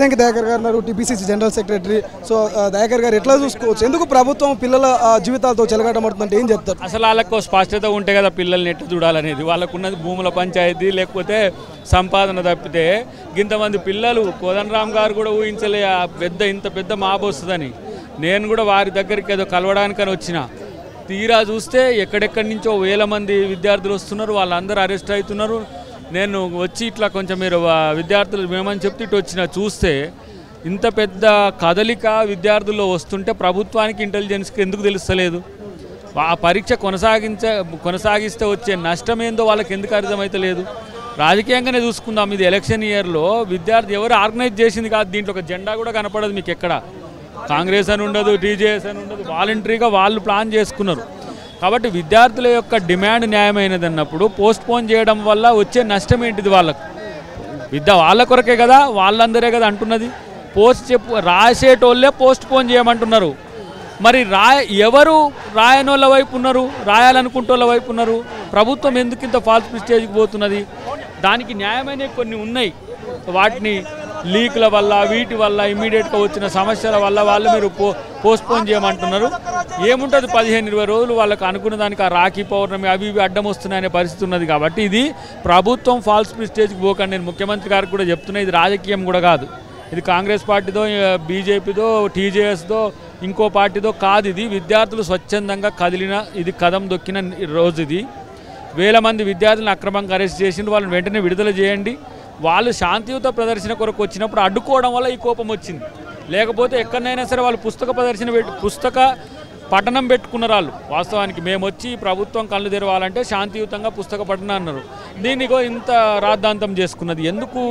Thank Dayakar గారు ఉన్నారు TPCC general secretary so ఆ, దయాకర్ గారు ఎట్లా చూసుకోవచ్చు ఎందుకు ప్రభుత్వం పిల్లల ఆ, జీవితాలతో చెలగాటమడుతుందంటే ఏం చెప్తారు అసలు వాళ్ళకు స్పష్టత ఉంటే కదా పిల్లల్ని ఎట్లా చూడాలనేది వాళ్ళకున్నది భూముల పంచాయతీ లేకపోతే సంపాదన తప్పితే ఇంతమంది పిల్లలు కోదండరామ్ గారు కూడా ఊహించలే ఆ పెద్ద ఇంత పెద్ద మాబ్ వస్తుందని నేను కూడా వారి దగ్గరికి ఏదో కలవడానికని వచ్చిన తీరా చూస్తే ఎక్కడెక్కడి నుంచో వేల మంది విద్యార్థులు వస్తున్నారు వాళ్ళందరూ అరెస్ట్ అవుతున్నారు నేను వచ్చి ఇట్లా కొంచెం మీరు ఆ విద్యార్థులు మేమని చెప్తే ఇటు వచ్చిన చూస్తే ఇంత పెద్ద కదలిక విద్యార్థుల్లో వస్తుంటే ప్రభుత్వానికి ఇంటెలిజెన్స్కి ఎందుకు తెలుస్తలేదు ఆ పరీక్ష కొనసాగించ కొనసాగిస్తే వచ్చే నష్టం ఏందో వాళ్ళకి ఎందుకు అర్థమైతలేదు రాజకీయంగానే చూసుకుందాం ఇది ఎలక్షన్ ఇయర్లో విద్యార్థి ఎవరు ఆర్గనైజ్ చేసింది కాదు దీంట్లో ఒక జెండా కూడా కనపడదు మీకు ఎక్కడ కాంగ్రెస్ అని ఉండదు టీజేఎస్ అని ఉండదు వాలంటరీగా వాళ్ళు ప్లాన్ చేసుకున్నారు కాబట్టి విద్యార్థుల యొక్క డిమాండ్ న్యాయమైనది అన్నప్పుడు పోస్ట్ పోన్ చేయడం వల్ల వచ్చే నష్టం ఏంటిది వాళ్ళకు విద్య వాళ్ళ కొరకే కదా వాళ్ళందరే కదా అంటున్నది పోస్ట్ చెప్పు రాసేటోళ్ళే పోస్ట్ పోన్ చేయమంటున్నారు మరి రాయ ఎవరు రాయనోళ్ళ వైపు ఉన్నారు రాయాలనుకుంటోళ్ళ వైపు ఉన్నారు ప్రభుత్వం ఎందుకు ఇంత ఫాల్స్ ప్రిస్టేజ్కి పోతున్నది దానికి న్యాయమైన కొన్ని ఉన్నాయి వాటిని లీక్ల వల్ల వీటి వల్ల ఇమీడియట్గా వచ్చిన సమస్యల వల్ల వాళ్ళు మీరు పో పోస్ట్పోన్ చేయమంటున్నారు ఏముంటుంది పదిహేను ఇరవై రోజులు వాళ్ళకి అనుకున్న దానికి ఆ రాఖీ పౌర్ణమి అవి ఇవి అడ్డం వస్తున్నాయనే పరిస్థితి ఉన్నది కాబట్టి ఇది ప్రభుత్వం ఫాల్స్ ప్రిస్టేజ్కి పోకండి నేను ముఖ్యమంత్రి గారికి కూడా చెప్తున్నా ఇది రాజకీయం కూడా కాదు ఇది కాంగ్రెస్ పార్టీదో బీజేపీదో టీజేఎస్దో ఇంకో పార్టీదో కాదు ఇది విద్యార్థులు స్వచ్ఛందంగా కదిలిన ఇది కదం దొక్కిన రోజు ఇది వేల మంది విద్యార్థులను అక్రమంగా అరెస్ట్ చేసిండ్రు వాళ్ళని వెంటనే విడుదల చేయండి వాళ్ళు శాంతియుత ప్రదర్శన కొరకు వచ్చినప్పుడు అడ్డుకోవడం వల్ల ఈ కోపం వచ్చింది లేకపోతే ఎక్కడైనా సరే వాళ్ళు పుస్తక ప్రదర్శన పెట్టి పుస్తక పఠనం పెట్టుకున్నారు వాళ్ళు వాస్తవానికి మేము వచ్చి ప్రభుత్వం కళ్ళు తెరవాలంటే శాంతియుతంగా పుస్తక పఠనం అన్నారు దీనికో ఇంత రాద్ధాంతం చేసుకున్నది ఎందుకు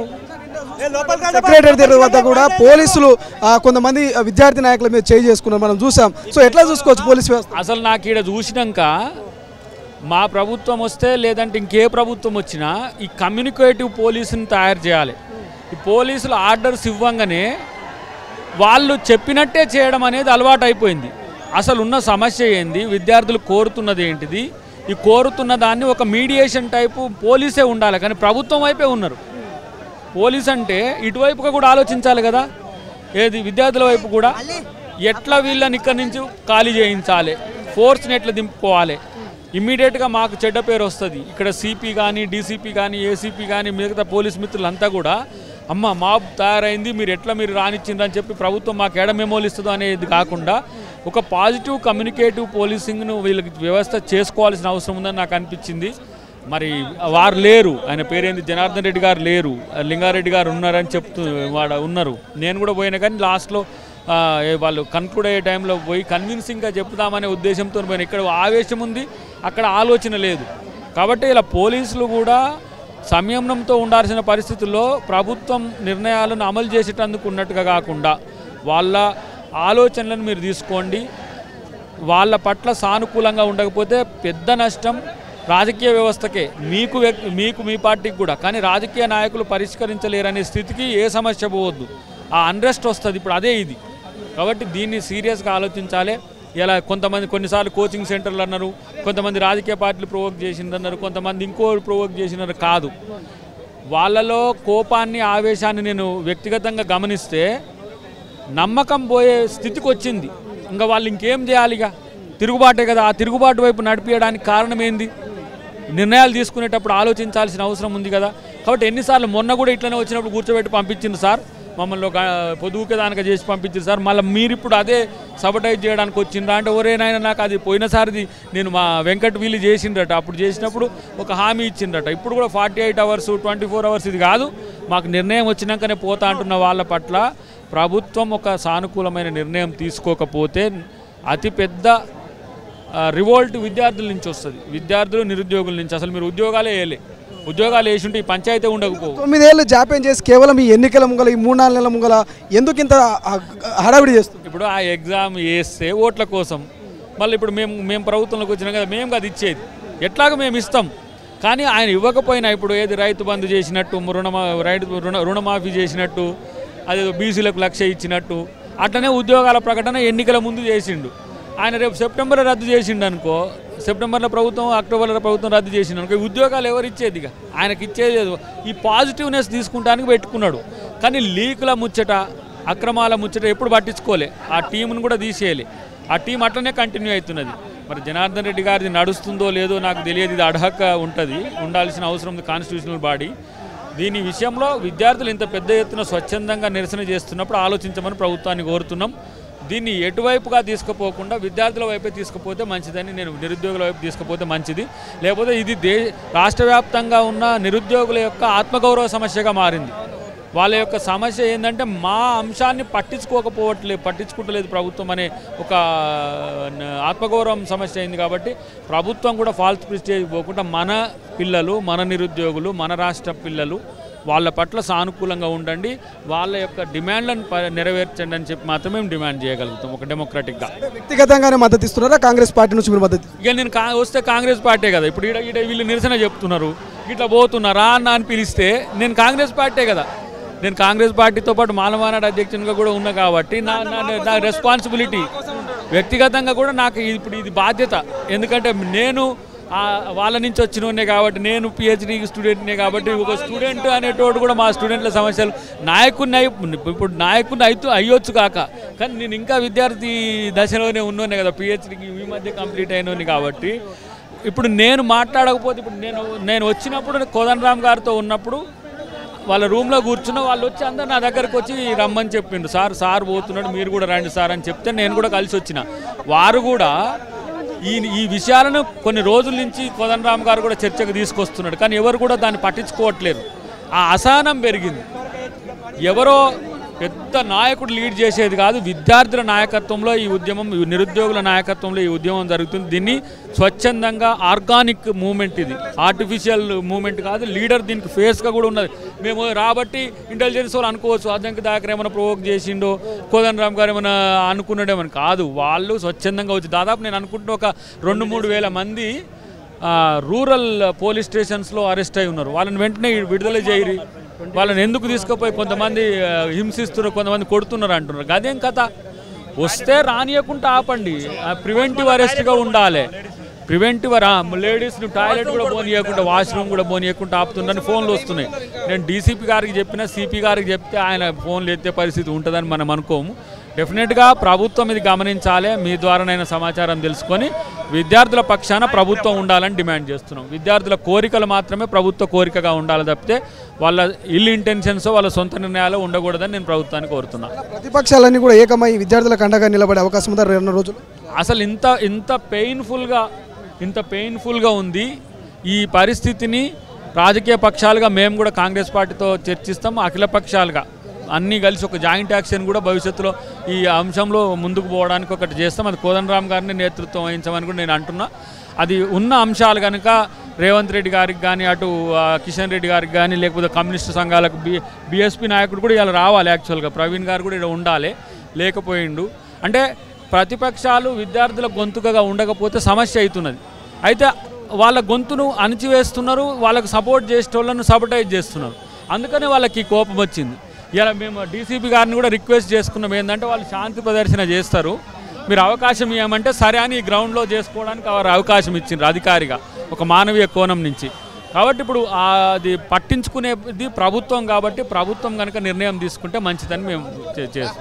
సెక్రటరీ వద్ద కూడా పోలీసులు ఆ, కొంతమంది విద్యార్థి నాయకుల మీద చేయి చేసుకున్నారు మనం చూసాం సో ఎట్లా చూసుకోవచ్చు పోలీస్ వ్యవస్థ అసలు నాకు ఈడ చూసినాక మా ప్రభుత్వం వస్తే లేదంటే ఇంకే ప్రభుత్వం వచ్చినా ఈ కమ్యూనికేటివ్ పోలీసుని తయారు చేయాలి ఈ పోలీసులు ఆర్డర్స్ ఇవ్వంగానే వాళ్ళు చెప్పినట్టే చేయడం అనేది అలవాటు అయిపోయింది అసలు ఉన్న సమస్య ఏంది విద్యార్థులు కోరుతున్నది ఏంటిది ఈ కోరుతున్న దాన్ని ఒక మీడియేషన్ టైపు పోలీసే ఉండాలి కానీ ప్రభుత్వం వైపే ఉన్నారు పోలీస్ అంటే ఇటువైపుగా కూడా ఆలోచించాలి కదా ఏది విద్యార్థుల వైపు కూడా ఎట్లా వీళ్ళని ఇక్కడి నుంచి ఖాళీ చేయించాలి ఫోర్స్ని ఎట్లా దింపుకోవాలి ఇమ్మీడియట్గా మాకు చెడ్డ పేరు వస్తుంది ఇక్కడ సిపి కానీ డీసీపీ కానీ ఏసీపీ కానీ మిగతా పోలీస్ మిత్రులంతా కూడా అమ్మ మాబ్ తయారైంది మీరు ఎట్లా మీరు రానిచ్చిండ్రు అని చెప్పి ప్రభుత్వం మాకు ఎడ మెమోలు ఇస్తుందో అనేది కాకుండా ఒక పాజిటివ్ కమ్యూనికేటివ్ పోలీసింగ్ను వీళ్ళకి వ్యవస్థ చేసుకోవాల్సిన అవసరం ఉందని నాకు అనిపించింది మరి వారు లేరు ఆయన పేరేంది జనార్దన్ రెడ్డి గారు లేరు లింగారెడ్డి గారు ఉన్నారని చెప్తూ వాడు ఉన్నారు నేను కూడా పోయినా కానీ లాస్ట్లో ఆ, ఏ వాళ్ళు కన్క్లూడ్ అయ్యే టైంలో పోయి కన్విన్సింగ్గా చెప్దామనే ఉద్దేశంతో పోయిన ఇక్కడ ఆవేశం ఉంది అక్కడ ఆలోచన లేదు కాబట్టి ఇలా పోలీసులు కూడా సంయమనంతో ఉండాల్సిన పరిస్థితుల్లో ప్రభుత్వం నిర్ణయాలను అమలు చేసేటందుకు ఉన్నట్టుగా కాకుండా వాళ్ళ ఆలోచనలను మీరు తీసుకోండి వాళ్ళ పట్ల సానుకూలంగా ఉండకపోతే పెద్ద నష్టం రాజకీయ వ్యవస్థకే మీకు వ్యక్- మీకు మీ పార్టీకి కూడా కానీ రాజకీయ నాయకులు పరిష్కరించలేరనే స్థితికి ఏ సమస్య పోవద్దు ఆ అన్రెస్ట్ వస్తుంది ఇప్పుడు అదే ఇది కాబట్టి దీన్ని సీరియస్గా ఆలోచించాలి ఇలా కొంతమంది కొన్నిసార్లు కోచింగ్ సెంటర్లు అన్నారు కొంతమంది రాజకీయ పార్టీలు ప్రొవోక్ చేసిందన్నారు కొంతమంది ఇంకో ప్రొవోక్ చేసినారు కాదు వాళ్ళలో కోపాన్ని ఆవేశాన్ని నేను వ్యక్తిగతంగా గమనిస్తే నమ్మకం పోయే స్థితికి వచ్చింది ఇంకా వాళ్ళు ఇంకేం చేయాలి ఇక తిరుగుబాటే కదా ఆ తిరుగుబాటు వైపు నడిపించడానికి కారణం ఏంది నిర్ణయాలు తీసుకునేటప్పుడు ఆలోచించాల్సిన అవసరం ఉంది కదా కాబట్టి ఎన్నిసార్లు మొన్న కూడా ఇట్లనే వచ్చినప్పుడు కూర్చోబెట్టి పంపించింది సార్ మమ్మల్ని ఒక పొదువుకే దానికి చేసి పంపించింది సార్ మళ్ళీ మీరు ఇప్పుడు అదే సబటైజ్ చేయడానికి వచ్చిండ్రా అంటే ఒరేనాయన నాకు అది పోయినసారిది నేను మా వెంకట్ వీళ్ళు చేసిండ్రట అప్పుడు చేసినప్పుడు ఒక హామీ ఇచ్చిండ్రట ఇప్పుడు కూడా forty eight hours twenty four hours ఇది కాదు మాకు నిర్ణయం వచ్చినాకనే పోతా అంటున్న వాళ్ళ పట్ల ప్రభుత్వం ఒక సానుకూలమైన నిర్ణయం తీసుకోకపోతే అతిపెద్ద ఆ, రివోల్ట్ విద్యార్థుల నుంచి వస్తుంది విద్యార్థులు నిరుద్యోగుల నుంచి అసలు మీరు ఉద్యోగాలే వేయలే ఉద్యోగాలు వేసుంటే ఈ పంచాయతీ ఉండకపోవు తొమ్మిదేళ్ళు జాప్యం చేసి కేవలం ఈ ఎన్నికల ముంగల ఈ మూడు నాలుగు నెలల ముంగల ఎందుకు ఇంత ఆ, హడావిడి చేస్తుంది ఇప్పుడు ఆ ఎగ్జామ్ వేస్తే ఓట్ల కోసం మళ్ళీ ఇప్పుడు మేము మేము ప్రభుత్వంలోకి వచ్చినాం కదా మేము కదా ఇచ్చేది ఎట్లాగో మేము ఇస్తాం కానీ ఆయన ఇవ్వకపోయినా ఇప్పుడు ఏది రైతు బంధు చేసినట్టు రుణమా రైతు రుణ రుణమాఫీ చేసినట్టు అదేదో బీసీలకు లక్ష ఇచ్చినట్టు అట్లనే ఉద్యోగాల ప్రకటన ఎన్నికల ముందు చేసిండు ఆయన రేపు సెప్టెంబర్ రద్దు చేసిండు అనుకో సెప్టెంబర్లో ప్రభుత్వం అక్టోబర్లో ప్రభుత్వం రద్దు చేసిండు అనుకో ఈ ఉద్యోగాలు ఎవరు ఇచ్చేది ఇక ఆయనకి ఇచ్చేది లేదు. ఈ పాజిటివ్నెస్ తీసుకుంటానికి పెట్టుకున్నాడు కానీ లీకుల ముచ్చట అక్రమాల ముచ్చట ఎప్పుడు పట్టించుకోలే ఆ టీంను కూడా తీసేయాలి ఆ టీం అట్లనే కంటిన్యూ అవుతున్నది మరి జనార్దన్ రెడ్డి గారిది నడుస్తుందో లేదో నాకు తెలియదు ఇది అడహక్క ఉంటుంది ఉండాల్సిన అవసరం ఉంది కాన్స్టిట్యూషనల్ బాడీ దీని విషయంలో విద్యార్థులు ఇంత పెద్ద ఎత్తున స్వచ్ఛందంగా నిరసన చేస్తున్నప్పుడు ఆలోచించమని ప్రభుత్వాన్ని కోరుతున్నాం దీన్ని ఎటువైపుగా తీసుకుపోకుండా విద్యార్థుల వైపే తీసుకుపోతే మంచిదని నేను నిరుద్యోగుల వైపు తీసుకుపోతే మంచిది లేకపోతే ఇది దే రాష్ట్ర వ్యాప్తంగా ఉన్న నిరుద్యోగుల యొక్క ఆత్మగౌరవ సమస్యగా మారింది వాళ్ళ యొక్క సమస్య ఏంటంటే మా అంశాన్ని పట్టించుకోకపోవట్లేదు పట్టించుకుంటలేదు ప్రభుత్వం అనే ఒక న- ఆత్మగౌరవం సమస్య అయింది కాబట్టి ప్రభుత్వం కూడా ఫాల్స్ ప్రిస్టేజ్ పోకుండా మన పిల్లలు మన నిరుద్యోగులు మన రాష్ట్ర పిల్లలు వాళ్ళ పట్ల సానుకూలంగా ఉండండి వాళ్ళ యొక్క డిమాండ్లను ప- నెరవేర్చండి అని చెప్పి మాత్రమే మేము డిమాండ్ చేయగలుగుతాం ఒక డెమోక్రటిక్గా వ్యక్తిగతంగానే మద్దతు ఇస్తున్నారా కాంగ్రెస్ పార్టీ నుంచి మీరు మద్దతు ఇక నేను కా వస్తే కాంగ్రెస్ పార్టీ కదా ఇప్పుడు ఈడ ఈడ వీళ్ళు నిరసన చెప్తున్నారు ఇట్లా పోతున్నారా అన్న అని పిలిస్తే నేను కాంగ్రెస్ పార్టీ కదా నేను కాంగ్రెస్ పార్టీతో పాటు మాలమానాడు అధ్యక్షునిగా కూడా ఉన్నా కాబట్టి నా నా నా రెస్పాన్సిబిలిటీ వ్యక్తిగతంగా కూడా నాకు ఇప్పుడు ఇది బాధ్యత ఎందుకంటే నేను ఆ వాళ్ళ నుంచి వచ్చినోనే కాబట్టి నేను పిహెచ్డి స్టూడెంట్నే కాబట్టి ఒక స్టూడెంట్ అనేటోడు కూడా మా స్టూడెంట్ల సమస్యలు నాయకుడిని అయి ఇప్పుడు నాయకుడిని అయితూ అయ్యొచ్చు కాక కానీ నేను ఇంకా విద్యార్థి దశలోనే ఉన్నోనే కదా పిహెచ్డికి ఈ మధ్య కంప్లీట్ అయినోని కాబట్టి ఇప్పుడు నేను మాట్లాడకపోతే ఇప్పుడు నేను నేను వచ్చినప్పుడు కోదండరామ్ గారితో ఉన్నప్పుడు వాళ్ళ రూమ్లో కూర్చున్న వాళ్ళు వచ్చి అందరు నా దగ్గరకు వచ్చి రమ్మని చెప్పిండు సార్ సార్ పోతున్నాడు మీరు కూడా రండి సార్ అని చెప్తే నేను కూడా కలిసి వచ్చిన వారు కూడా ఈ ఈ విషయాలను కొన్ని రోజుల నుంచి కోదండరామ్ గారు కూడా చర్చకు తీసుకొస్తున్నాడు కానీ ఎవరు కూడా దాన్ని పట్టించుకోవట్లేదు ఆ అసహనం పెరిగింది ఎవరో పెద్ద నాయకుడు లీడ్ చేసేది కాదు విద్యార్థుల నాయకత్వంలో ఈ ఉద్యమం ఈ నిరుద్యోగుల నాయకత్వంలో ఈ ఉద్యమం జరుగుతుంది దీన్ని స్వచ్ఛందంగా ఆర్గానిక్ మూమెంట్ ఇది ఆర్టిఫిషియల్ మూమెంట్ కాదు లీడర్ దీనికి ఫేస్గా కూడా ఉన్నది మేము రాబట్టి ఇంటెలిజెన్స్ వాళ్ళు అనుకోవచ్చు అద్దంకి దాకా ఏమైనా ప్రొవోక్ చేసిండో కోదండరామ్ గారు ఏమైనా అనుకున్నాడేమని కాదు వాళ్ళు స్వచ్ఛందంగా వచ్చి దాదాపు నేను అనుకుంటున్న ఒక రెండు మూడు వేల మంది ఆ, రూరల్ పోలీస్ స్టేషన్స్లో అరెస్ట్ అయి ఉన్నారు వాళ్ళని వెంటనే విడుదల చేయరి వాళ్ళని ఎందుకు తీసుకుపోయి కొంతమంది ఆ, హింసిస్తున్నారు కొంతమంది కొడుతున్నారు అంటున్నారు అదేం కథ వస్తే రానియకుండా ఆపండి ప్రివెంటివ్ అరెస్ట్గా ఉండాలి ప్రివెంటివ్ లేడీస్ని టాయిలెట్ కూడా పోనీయకుండా వాష్రూమ్ కూడా పోనీయకుండా ఆపుతుందని ఫోన్లు వస్తున్నాయి నేను డీసీపీ గారికి చెప్పిన సిపి గారికి చెప్తే ఆయన ఫోన్లు ఎత్తే పరిస్థితి ఉంటుందని మనం అనుకోము డెఫినెట్గా ప్రభుత్వం ఇది గమనించాలి మీ ద్వారానైనా సమాచారం తెలుసుకొని విద్యార్థుల పక్షాన ప్రభుత్వం ఉండాలని డిమాండ్ చేస్తున్నాం విద్యార్థుల కోరికలు మాత్రమే ప్రభుత్వ కోరికగా ఉండాలి తప్పితే వాళ్ళ ఇల్ ఇంటెన్షన్స్ వాళ్ళ సొంత నిర్ణయాలు ఉండకూడదని నేను ప్రభుత్వాన్ని కోరుతున్నాను ప్రతిపక్షాలన్నీ కూడా ఏకమై విద్యార్థులకు అండగా నిలబడే అవకాశం ఉందా రెండు రోజులు అసలు ఇంత ఇంత పెయిన్ఫుల్గా ఇంత పెయిన్ఫుల్గా ఉంది ఈ పరిస్థితిని రాజకీయ పక్షాలుగా మేము కూడా కాంగ్రెస్ పార్టీతో చర్చిస్తాం అఖిల పక్షాలుగా అన్నీ కలిసి ఒక జాయింట్ యాక్షన్ కూడా భవిష్యత్తులో ఈ అంశంలో ముందుకు పోవడానికి ఒకటి చేస్తాం అది కోదండరామ్ గారిని నేతృత్వం వహించమని కూడా నేను అంటున్నా అది ఉన్న అంశాలు కనుక రేవంత్ రెడ్డి గారికి కానీ అటు ఆ, కిషన్ రెడ్డి గారికి కానీ లేకపోతే కమ్యూనిస్టు సంఘాలకు బి బీఎస్పీ నాయకుడు కూడా ఇలా రావాలి యాక్చువల్గా ప్రవీణ్ గారు కూడా ఇక్కడ ఉండాలి లేకపోయిండు అంటే ప్రతిపక్షాలు విద్యార్థుల గొంతుకగా ఉండకపోతే సమస్య అవుతున్నది అయితే వాళ్ళ గొంతును అణిచివేస్తున్నారు వాళ్ళకు సపోర్ట్ చేసేటోళ్ళను సబటైజ్ చేస్తున్నారు అందుకనే వాళ్ళకి కోపం వచ్చింది ఇలా మేము డీసీపీ గారిని కూడా రిక్వెస్ట్ చేసుకున్నాం ఏంటంటే వాళ్ళు శాంతి ప్రదర్శన చేస్తారు మీరు అవకాశం ఇవ్వమంటే సరే అని ఈ గ్రౌండ్లో చేసుకోవడానికి వారు అవకాశం ఇచ్చిండ్రు అధికారిగా ఒక మానవీయ కోణం నుంచి కాబట్టి ఇప్పుడు ఆ అది పట్టించుకునేది ప్రభుత్వం కాబట్టి ప్రభుత్వం కనుక నిర్ణయం తీసుకుంటే మంచిదని మేము చే- చేస్తాం